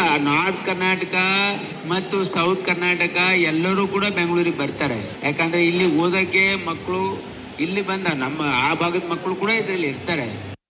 north Karnataka ಮತ್ತು south Karnataka ಎಲ್ಲರೂ ಕೂಡ ಬೆಂಗಳೂರಿಗೆ ಬರ್ತಾರೆ ಯಾಕಂದ್ರೆ ಇಲ್ಲಿ ಓದಕ್ಕೆ ಮಕ್ಕಳು ಇಲ್ಲಿ ಬಂದ ನಮ್ಮ ಆ ಭಾಗದ ಮಕ್ಕಳು ಕೂಡ ಇದರಲ್ಲಿ ಇರ್ತಾರೆ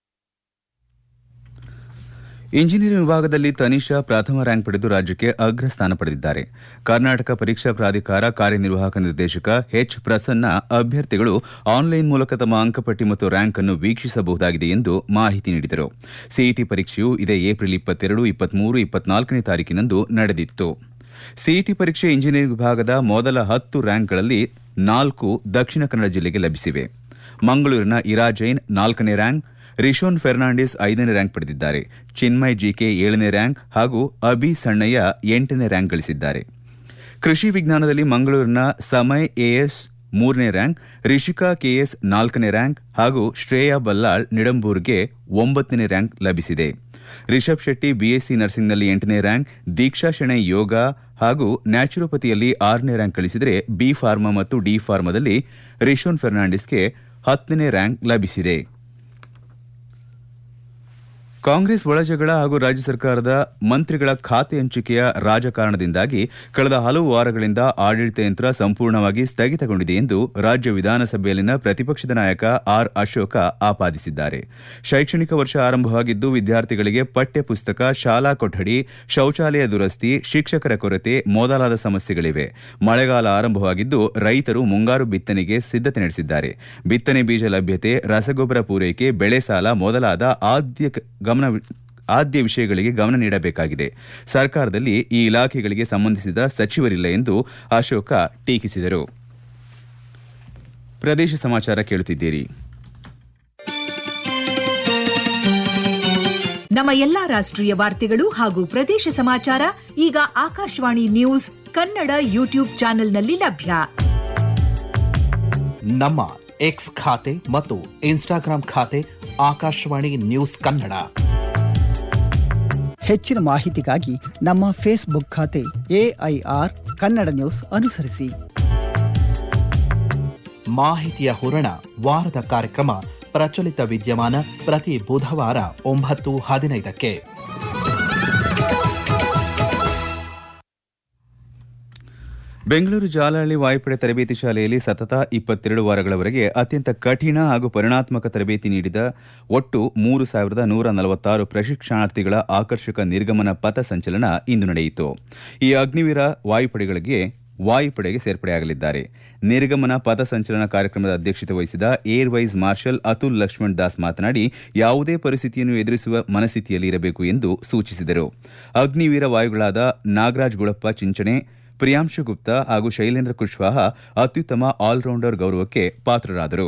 ಇಂಜಿನಿಯರಿಂಗ್ ವಿಭಾಗದಲ್ಲಿ ತನಿಷಾ ಪ್ರಥಮ ರ್ಯಾಂಕ್ ಪಡೆದು ರಾಜ್ಯಕ್ಕೆ ಅಗ್ರ ಸ್ಥಾನ ಪಡೆದಿದ್ದಾರೆ ಕರ್ನಾಟಕ ಪರೀಕ್ಷಾ ಪ್ರಾಧಿಕಾರ ಕಾರ್ಯನಿರ್ವಾಹಕ ನಿರ್ದೇಶಕ ಎಚ್ ಪ್ರಸನ್ನ ಅಭ್ಯರ್ಥಿಗಳು ಆನ್ಲೈನ್ ಮೂಲಕ ತಮ್ಮ ಅಂಕಪಟ್ಟಿ ಮತ್ತು ರ್ಯಾಂಕ್ ಅನ್ನು ವೀಕ್ಷಿಸಬಹುದಾಗಿದೆ ಎಂದು ಮಾಹಿತಿ ನೀಡಿದರು ಸಿಇಟಿ ಪರೀಕ್ಷೆಯು ಇದೇ ಏಪ್ರಿಲ್ ಇಪ್ಪತ್ತೆರಡು ಇಪ್ಪತ್ಮೂರು ಇಪ್ಪತ್ನಾಲ್ಕನೇ ತಾರೀಕಿನಂದು ನಡೆದಿತ್ತು ಸಿಇಟಿ ಪರೀಕ್ಷೆ ಇಂಜಿನಿಯರಿಂಗ್ ವಿಭಾಗದ ಮೊದಲ ಹತ್ತು ರ್ಯಾಂಕ್ಗಳಲ್ಲಿ ನಾಲ್ಕು ದಕ್ಷಿಣ ಕನ್ನಡ ಜಿಲ್ಲೆಗೆ ಲಭಿಸಿವೆ ಮಂಗಳೂರಿನ ಇರಾ ಜೈನ್ ನಾಲ್ಕನೇ ರ್ಯಾಂಕ್ ರಿಶೋನ್ ಫೆರ್ನಾಂಡಿಸ್ ಐದನೇ ರ್ಯಾಂಕ್ ಪಡೆದಿದ್ದಾರೆ ಚಿನ್ಮಯ್ ಜಿಕೆ ಏಳನೇ ರ್ಯಾಂಕ್ ಹಾಗೂ ಅಭಿ ಸಣ್ಣಯ್ಯ ಎಂಟನೇ ರ್ಯಾಂಕ್ ಗಳಿಸಿದ್ದಾರೆ ಕೃಷಿ ವಿಜ್ಞಾನದಲ್ಲಿ ಮಂಗಳೂರಿನ ಸಮಯ್ ಎಎಸ್ ಮೂರನೇ ರ್ಯಾಂಕ್ ರಿಷಿಕಾ ಕೆಎಸ್ ನಾಲ್ಕನೇ ರ್ಯಾಂಕ್ ಹಾಗೂ ಶ್ರೇಯಾ ಬಲ್ಲಾಳ್ ನಿಡಂಬೂರ್ಗೆ ಒಂಬತ್ತನೇ ರ್ಯಾಂಕ್ ಲಭಿಸಿದೆ ರಿಷಬ್ ಶೆಟ್ಟಿ ಬಿಎಸ್ಸಿ ನರ್ಸಿಂಗ್ನಲ್ಲಿ ಎಂಟನೇ ರ್ಯಾಂಕ್ ದೀಕ್ಷಾ ಶೆಣೈ ಯೋಗ ಹಾಗೂ ನ್ಯಾಚುರೋಪತಿಯಲ್ಲಿ ಆರನೇ ರ್ಯಾಂಕ್ ಗಳಿಸಿದರೆ ಬಿ ಫಾರ್ಮಾ ಮತ್ತು ಡಿ ಫಾರ್ಮಾದಲ್ಲಿ ರಿಶೋನ್ ಫೆರ್ನಾಂಡಿಸ್ಗೆ ಹತ್ತನೇ ರ್ಯಾಂಕ್ ಲಭಿಸಿದೆ ಕಾಂಗ್ರೆಸ್ ಒಳಜಗಳ ಹಾಗೂ ರಾಜ್ಯ ಸರ್ಕಾರದ ಮಂತ್ರಿಗಳ ಖಾತೆ ಹಂಚಿಕೆಯ ರಾಜಕಾರಣದಿಂದಾಗಿ ಕಳೆದ ಹಲವು ವಾರಗಳಿಂದ ಆಡಳಿತ ಯಂತ್ರ ಸಂಪೂರ್ಣವಾಗಿ ಸ್ಥಗಿತಗೊಂಡಿದೆ ಎಂದು ರಾಜ್ಯ ವಿಧಾನಸಭೆಯಲ್ಲಿನ ಪ್ರತಿಪಕ್ಷದ ನಾಯಕ ಆರ್ ಅಶೋಕ ಆಪಾದಿಸಿದ್ದಾರೆ ಶೈಕ್ಷಣಿಕ ವರ್ಷ ಆರಂಭವಾಗಿದ್ದು ವಿದ್ಯಾರ್ಥಿಗಳಿಗೆ ಪಠ್ಯ ಪುಸ್ತಕ ಶಾಲಾ ಕೊಠಡಿ ಶೌಚಾಲಯ ದುರಸ್ತಿ ಶಿಕ್ಷಕರ ಕೊರತೆ ಮೊದಲಾದ ಸಮಸ್ಯೆಗಳಿವೆ ಮಳೆಗಾಲ ಆರಂಭವಾಗಿದ್ದು ರೈತರು ಮುಂಗಾರು ಬಿತ್ತನೆಗೆ ಸಿದ್ದತೆ ನಡೆಸಿದ್ದಾರೆ ಬಿತ್ತನೆ ಬೀಜ ಲಭ್ಯತೆ ರಸಗೊಬ್ಬರ ಪೂರೈಕೆ ಬೆಳೆ ಸಾಲ ಮೊದಲಾದ ಆದ್ಯ ಗಮನ ಆದ್ಯ ವಿಷಯಗಳಿಗೆ ಗಮನ ನೀಡಬೇಕಾಗಿದೆ ಸರ್ಕಾರದಲ್ಲಿ ಈ ಇಲಾಖೆಗಳಿಗೆ ಸಂಬಂಧಿಸಿದ ಸಚಿವರಿಲ್ಲ ಎಂದು ಅಶೋಕ ಟೀಕಿಸಿದರು ಪ್ರದೇಶ ಸಮಾಚಾರ ಕೇಳುತ್ತಿದ್ದೀರಿ ನಮ್ಮ ಎಲ್ಲಾ ರಾಷ್ಟ್ರೀಯ ವಾರ್ತೆಗಳು ಹಾಗೂ ಪ್ರದೇಶ ಸಮಾಚಾರ ಈಗ ಆಕಾಶವಾಣಿ ನ್ಯೂಸ್ ಕನ್ನಡ ಯೂಟ್ಯೂಬ್ ಚಾನೆಲ್ನಲ್ಲಿ ಲಭ್ಯ ನಮ್ಮ ಎಕ್ಸ್ ಖಾತೆ ಮತ್ತು ಇನ್ಸ್ಟಾಗ್ರಾಂ ಖಾತೆ ಆಕಾಶವಾಣಿ ನ್ಯೂಸ್ ಕನ್ನಡ ಹೆಚ್ಚಿನ ಮಾಹಿತಿಗಾಗಿ ನಮ್ಮ ಫೇಸ್ಬುಕ್ ಖಾತೆ ಎಐಆರ್ ಕನ್ನಡ ನ್ಯೂಸ್ ಅನುಸರಿಸಿ ಮಾಹಿತಿಯ ಹೂರಣ ವಾರದ ಕಾರ್ಯಕ್ರಮ ಪ್ರಚಲಿತ ವಿದ್ಯಮಾನ ಪ್ರತಿ ಬುಧವಾರ ಒಂಬತ್ತು ಹದಿನೈದಕ್ಕೆ ಬೆಂಗಳೂರು ಜಾಲಹಳ್ಳಿ ವಾಯುಪಡೆ ತರಬೇತಿ ಶಾಲೆಯಲ್ಲಿ ಸತತ ಇಪ್ಪತ್ತೆರಡು ವಾರಗಳವರೆಗೆ ಅತ್ಯಂತ ಕಠಿಣ ಹಾಗೂ ಪರಿಣಾತ್ಮಕ ತರಬೇತಿ ನೀಡಿದ ಒಟ್ಟು ಮೂರು ಸಾವಿರದ ನೂರ ನಲವತ್ತಾರು ಪ್ರಶಿಕ್ಷಣಾರ್ಥಿಗಳ ಆಕರ್ಷಕ ನಿರ್ಗಮನ ಪಥ ಸಂಚಲನ ಇಂದು ನಡೆಯಿತು ಈ ಅಗ್ನಿವೀರ ವಾಯುಪಡೆಗಳಿಗೆ ವಾಯುಪಡೆಗೆ ಸೇರ್ಪಡೆಯಾಗಲಿದ್ದಾರೆ ನಿರ್ಗಮನ ಪಥ ಸಂಚಲನ ಕಾರ್ಯಕ್ರಮದ ಅಧ್ಯಕ್ಷತೆ ವಹಿಸಿದ air vice marshal Atul Lakshman Das ಮಾತನಾಡಿ ಯಾವುದೇ ಪರಿಸ್ಥಿತಿಯನ್ನು ಎದುರಿಸುವ ಮನಸ್ಥಿತಿಯಲ್ಲಿ ಇರಬೇಕು ಎಂದು ಸೂಚಿಸಿದರು ಅಗ್ನಿವೀರ ವಾಯುಗಳಾದ ನಾಗರಾಜ್ ಗುಳಪ್ಪ ಚಿಂಚಣೆ ಪ್ರಿಯಾಂಶು ಗುಪ್ತಾ ಹಾಗೂ ಶೈಲೇಂದ್ರ ಕುಶ್ವಾಹ ಅತ್ಯುತ್ತಮ ಆಲ್ರೌಂಡರ್ ಗೌರವಕ್ಕೆ ಪಾತ್ರರಾದರು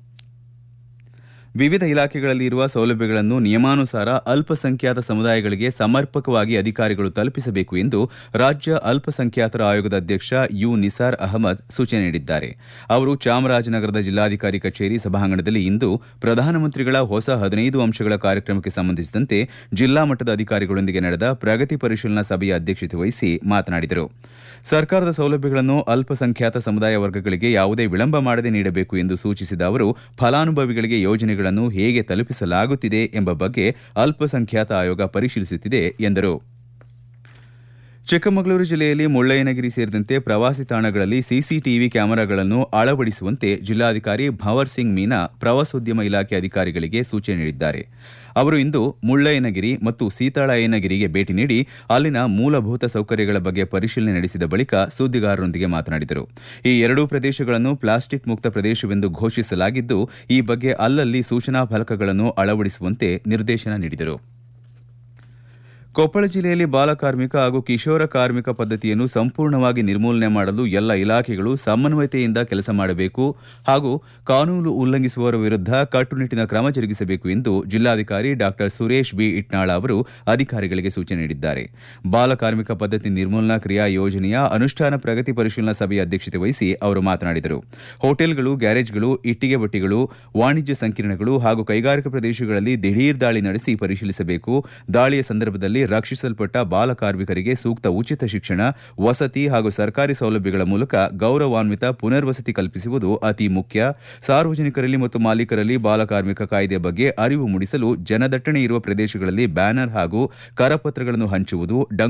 ವಿವಿಧ ಇಲಾಖೆಗಳಲ್ಲಿ ಇರುವ ಸೌಲಭ್ಯಗಳನ್ನು ನಿಯಮಾನುಸಾರ ಅಲ್ಪಸಂಖ್ಯಾತ ಸಮುದಾಯಗಳಿಗೆ ಸಮರ್ಪಕವಾಗಿ ಅಧಿಕಾರಿಗಳು ತಲುಪಿಸಬೇಕು ಎಂದು ರಾಜ್ಯ ಅಲ್ಪಸಂಖ್ಯಾತರ ಆಯೋಗದ ಅಧ್ಯಕ್ಷ ಯು ನಿಸಾರ್ ಅಹಮದ್ ಸೂಚನೆ ನೀಡಿದ್ದಾರೆ ಅವರು ಚಾಮರಾಜನಗರದ ಜಿಲ್ಲಾಧಿಕಾರಿ ಕಚೇರಿ ಸಭಾಂಗಣದಲ್ಲಿ ಇಂದು ಪ್ರಧಾನಮಂತ್ರಿಗಳ ಹೊಸ ಹದಿನೈದು ಅಂಶಗಳ ಕಾರ್ಯಕ್ರಮಕ್ಕೆ ಸಂಬಂಧಿಸಿದಂತೆ ಜಿಲ್ಲಾ ಮಟ್ಟದ ಅಧಿಕಾರಿಗಳೊಂದಿಗೆ ನಡೆದ ಪ್ರಗತಿ ಪರಿಶೀಲನಾ ಸಭೆಯ ಅಧ್ಯಕ್ಷತೆ ವಹಿಸಿ ಮಾತನಾಡಿದರು ಸರ್ಕಾರದ ಸೌಲಭ್ಯಗಳನ್ನು ಅಲ್ಪಸಂಖ್ಯಾತ ಸಮುದಾಯ ವರ್ಗಗಳಿಗೆ ಯಾವುದೇ ವಿಳಂಬ ಮಾಡದೆ ನೀಡಬೇಕು ಎಂದು ಸೂಚಿಸಿದ ಅವರು ಫಲಾನುಭವಿಗಳಿಗೆ ಯೋಜನೆಗಳನ್ನು ಹೇಗೆ ತಲುಪಿಸಲಾಗುತ್ತಿದೆ ಎಂಬ ಬಗ್ಗೆ ಅಲ್ಪಸಂಖ್ಯಾತ ಆಯೋಗ ಪರಿಶೀಲಿಸುತ್ತಿದೆ ಎಂದರು ಚಿಕ್ಕಮಗಳೂರು ಜಿಲ್ಲೆಯಲ್ಲಿ ಮುಳ್ಳಯ್ಯನಗಿರಿ ಸೇರಿದಂತೆ ಪ್ರವಾಸಿ ತಾಣಗಳಲ್ಲಿ ಸಿಸಿಟಿವಿ ಕ್ಯಾಮೆರಾಗಳನ್ನು ಅಳವಡಿಸುವಂತೆ ಜಿಲ್ಲಾಧಿಕಾರಿ ಭವರ್ ಸಿಂಗ್ ಮೀನಾ ಪ್ರವಾಸೋದ್ಯಮ ಇಲಾಖೆ ಅಧಿಕಾರಿಗಳಿಗೆ ಸೂಚನೆ ನೀಡಿದ್ದಾರೆ ಅವರು ಇಂದು ಮುಳ್ಳಯ್ಯನಗಿರಿ ಮತ್ತು ಸೀತಾಳಯ್ಯನಗಿರಿಗೆ ಭೇಟಿ ನೀಡಿ ಅಲ್ಲಿನ ಮೂಲಭೂತ ಸೌಕರ್ಯಗಳ ಬಗ್ಗೆ ಪರಿಶೀಲನೆ ನಡೆಸಿದ ಬಳಿಕ ಸುದ್ದಿಗಾರರೊಂದಿಗೆ ಮಾತನಾಡಿದರು ಈ ಎರಡೂ ಪ್ರದೇಶಗಳನ್ನು ಪ್ಲಾಸ್ಟಿಕ್ ಮುಕ್ತ ಪ್ರದೇಶವೆಂದು ಘೋಷಿಸಲಾಗಿದ್ದು ಈ ಬಗ್ಗೆ ಅಲ್ಲಲ್ಲಿ ಸೂಚನಾ ಫಲಕಗಳನ್ನು ಅಳವಡಿಸುವಂತೆ ನಿರ್ದೇಶನ ನೀಡಿದರು ಕೊಪ್ಪಳ ಜಿಲ್ಲೆಯಲ್ಲಿ ಬಾಲಕಾರ್ಮಿಕ ಹಾಗೂ ಕಿಶೋರ ಕಾರ್ಮಿಕ ಪದ್ಧತಿಯನ್ನು ಸಂಪೂರ್ಣವಾಗಿ ನಿರ್ಮೂಲನೆ ಮಾಡಲು ಎಲ್ಲ ಇಲಾಖೆಗಳು ಸಮನ್ವಯತೆಯಿಂದ ಕೆಲಸ ಮಾಡಬೇಕು ಹಾಗೂ ಕಾನೂನು ಉಲ್ಲಂಘಿಸುವವರ ವಿರುದ್ಧ ಕಟ್ಟುನಿಟ್ಟಿನ ಕ್ರಮ ಜರುಗಿಸಬೇಕು ಎಂದು ಜಿಲ್ಲಾಧಿಕಾರಿ ಡಾ ಸುರೇಶ್ ಬಿ ಇಟ್ನಾಳ ಅವರು ಅಧಿಕಾರಿಗಳಿಗೆ ಸೂಚನೆ ನೀಡಿದ್ದಾರೆ ಬಾಲಕಾರ್ಮಿಕ ಪದ್ಧತಿ ನಿರ್ಮೂಲನಾ ಕ್ರಿಯಾ ಯೋಜನೆಯ ಅನುಷ್ಠಾನ ಪ್ರಗತಿ ಪರಿಶೀಲನಾ ಸಭೆಯ ಅಧ್ಯಕ್ಷತೆ ವಹಿಸಿ ಅವರು ಮಾತನಾಡಿದರು ಹೋಟೆಲ್ಗಳು ಗ್ಯಾರೇಜ್ಗಳು ಇಟ್ಟಿಗೆ ಭಟ್ಟಿಗಳು ವಾಣಿಜ್ಯ ಸಂಕೀರ್ಣಗಳು ಹಾಗೂ ಕೈಗಾರಿಕಾ ಪ್ರದೇಶಗಳಲ್ಲಿ ದಿಢೀರ್ ದಾಳಿ ನಡೆಸಿ ಪರಿಶೀಲಿಸಬೇಕು ದಾಳಿಯ ಸಂದರ್ಭದಲ್ಲಿ ರಕ್ಷಿಸಲ್ಪಟ್ಟ ಬಾಲಕಾರ್ಮಿಕರಿಗೆ ಸೂಕ್ತ ಉಚಿತ ಶಿಕ್ಷಣ ವಸತಿ ಹಾಗೂ ಸರ್ಕಾರಿ ಸೌಲಭ್ಯಗಳ ಮೂಲಕ ಗೌರವಾನ್ವಿತ ಪುನರ್ವಸತಿ ಕಲ್ಪಿಸುವುದು ಅತಿ ಮುಖ್ಯ ಸಾರ್ವಜನಿಕರಲ್ಲಿ ಮತ್ತು ಮಾಲೀಕರಲ್ಲಿ ಬಾಲಕಾರ್ಮಿಕ ಕಾಯ್ದೆಯ ಬಗ್ಗೆ ಅರಿವು ಮೂಡಿಸಲು ಜನದಟ್ಟಣೆ ಇರುವ ಪ್ರದೇಶಗಳಲ್ಲಿ ಬ್ಯಾನರ್ ಹಾಗೂ ಕರಪತ್ರಗಳನ್ನು ಹಂಚುವುದು